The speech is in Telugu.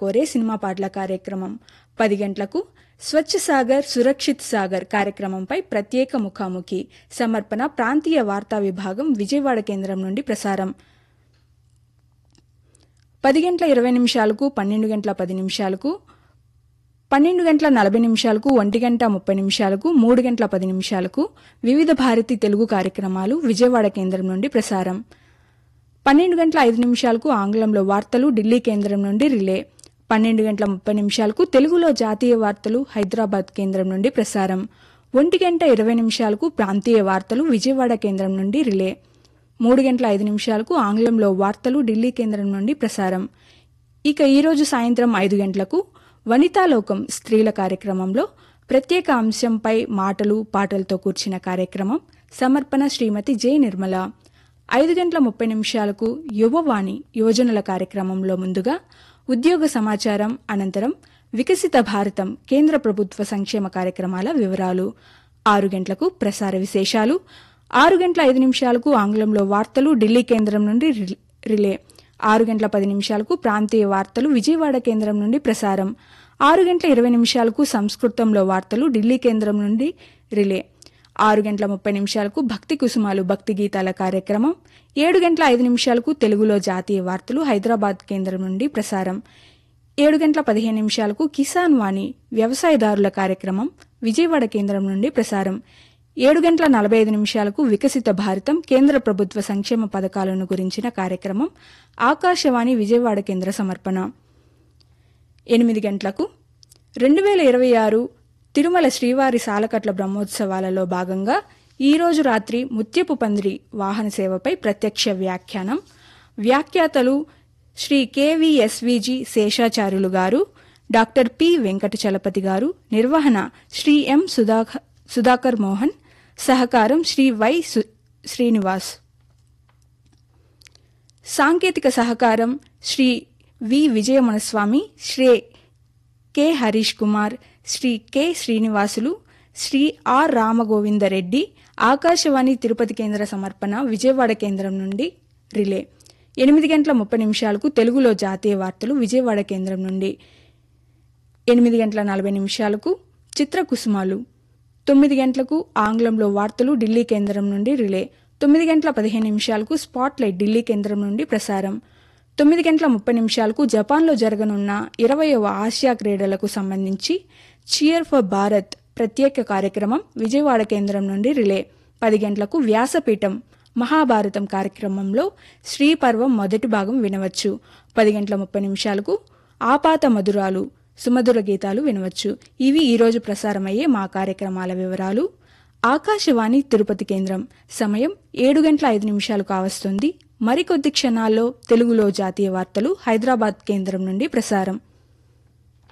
కోరే సినిమా పాటల కార్యక్రమం పది గంటలకు స్వచ్ఛ సాగర్ సురక్షిత్ సాగర్ కార్యక్రమంపై ప్రత్యేక ముఖాముఖి సమర్పణ ప్రాంతీయ వార్తా విభాగం విజయవాడ కేంద్రం నుండి ప్రసారం పది గంటల ఇరవై నిమిషాలకు పన్నెండు గంటల పది నిమిషాలకు పన్నెండు గంటల నలభై నిమిషాలకు ఒంటి గంట ముప్పై నిమిషాలకు మూడు గంటల పది నిమిషాలకు వివిధ భారతి తెలుగు కార్యక్రమాలు విజయవాడ కేంద్రం నుండి ప్రసారం పన్నెండు గంటల ఐదు నిమిషాలకు ఆంగ్లంలో వార్తలు ఢిల్లీ కేంద్రం నుండి రిలే పన్నెండు గంటల ముప్పై నిమిషాలకు తెలుగులో జాతీయ వార్తలు హైదరాబాద్ కేంద్రం నుండి ప్రసారం ఒంటి గంట ఇరవై నిమిషాలకు ప్రాంతీయ వార్తలు విజయవాడ కేంద్రం నుండి రిలే మూడు గంటల ఐదు నిమిషాలకు ఆంగ్లంలో వార్తలు ఢిల్లీ కేంద్రం నుండి ప్రసారం ఇక ఈరోజు సాయంత్రం ఐదు గంటలకు వనితాలోకం స్త్రీల కార్యక్రమంలో ప్రత్యేక అంశంపై మాటలు పాటలతో కూర్చిన కార్యక్రమం సమర్పణ శ్రీమతి జె నిర్మల ఐదు గంటల ముప్పై నిమిషాలకు యువవాణి యువజనుల కార్యక్రమంలో ముందుగా ఉద్యోగ సమాచారం అనంతరం వికసిత భారతం కేంద్ర ప్రభుత్వ సంక్షేమ కార్యక్రమాల వివరాలు ఆరు గంటలకు ప్రసార విశేషాలు ఆరు గంటల ఐదు నిమిషాలకు ఆంగ్లంలో వార్తలు ఢిల్లీ కేంద్రం నుండి రి- రిలే ఆరు గంటల పది నిమిషాలకు ప్రాంతీయ వార్తలు విజయవాడ కేంద్రం నుండి ప్రసారం ఆరు గంటల ఇరవై నిమిషాలకు సంస్కృతంలో వార్తలు ఢిల్లీ కేంద్రం నుండి రిలే ఆరు గంటల ముప్పై నిమిషాలకు భక్తి కుసుమాలు భక్తి గీతాల కార్యక్రమం ఏడు గంటల ఐదు నిమిషాలకు తెలుగులో జాతీయ వార్తలు హైదరాబాద్ కేంద్రం నుండి ప్రసారం ఏడు గంటల పదిహేను నిమిషాలకు కిసాన్ వాణి వ్యవసాయదారుల కార్యక్రమం విజయవాడ కేంద్రం నుండి ప్రసారం ఏడు గంటల నలభై ఐదు నిమిషాలకు వికసిత భారతం కేంద్ర ప్రభుత్వ సంక్షేమ పథకాలను గురించిన కార్యక్రమం ఆకాశవాణి విజయవాడ కేంద్ర సమర్పణ ఎనిమిది గంటలకు రెండు వేల ఇరవై ఆరు తిరుమల శ్రీవారి సాలకట్ల బ్రహ్మోత్సవాలలో భాగంగా ఈరోజు రాత్రి ముత్యపు పందిరి వాహన సేవపై ప్రత్యక్ష వ్యాఖ్యానం వ్యాఖ్యాతలు శ్రీ కెవిఎస్విజి శేషాచార్యులు గారు డాక్టర్ పి వెంకట చలపతి గారు నిర్వహణ శ్రీ ఎం సుధాక సుధాకర్ మోహన్ సహకారం శ్రీ వై సు- శ్రీనివాస్ సాంకేతిక సహకారం Shri V Vijayamanaswamy Shri K Harish Kumar Shri K Srinivasulu Shri R Ramagovindareddy Akashvani Tirupati కేంద్ర సమర్పణ విజయవాడ కేంద్రం నుండి రిలే ఎనిమిది గంటల ముప్పై నిమిషాలకు తెలుగులో జాతీయ వార్తలు విజయవాడ కేంద్రం నుండి ఎనిమిది గంటల నలభై నిమిషాలకు చిత్రకుసుమాలు తొమ్మిది గంటలకు ఆంగ్లంలో వార్తలు ఢిల్లీ కేంద్రం నుండి రిలే తొమ్మిది గంటల పదిహేను నిమిషాలకు స్పాట్ లైట్ ఢిల్లీ కేంద్రం నుండి ప్రసారం తొమ్మిది గంటల ముప్పై నిమిషాలకు జపాన్లో జరగనున్న ఇరవయవ ఆసియా క్రీడలకు సంబంధించి చియర్ ఫర్ భారత్ ప్రత్యేక కార్యక్రమం విజయవాడ కేంద్రం నుండి రిలే పది గంటలకు వ్యాసపీఠం మహాభారతం కార్యక్రమంలో శ్రీపర్వం మొదటి భాగం వినవచ్చు పది గంటల ముప్పై నిమిషాలకు ఆపాత మధురాలు సుమధుర గీతాలు వినవచ్చు ఇవి ఈరోజు ప్రసారమయ్యే మా కార్యక్రమాల వివరాలు ఆకాశవాణి తిరుపతి కేంద్రం సమయం ఏడు గంటల ఐదు నిమిషాలు కావస్తుంది మరికొద్ది క్షణాల్లో తెలుగులో జాతీయ వార్తలు హైదరాబాద్ కేంద్రం నుండి ప్రసారం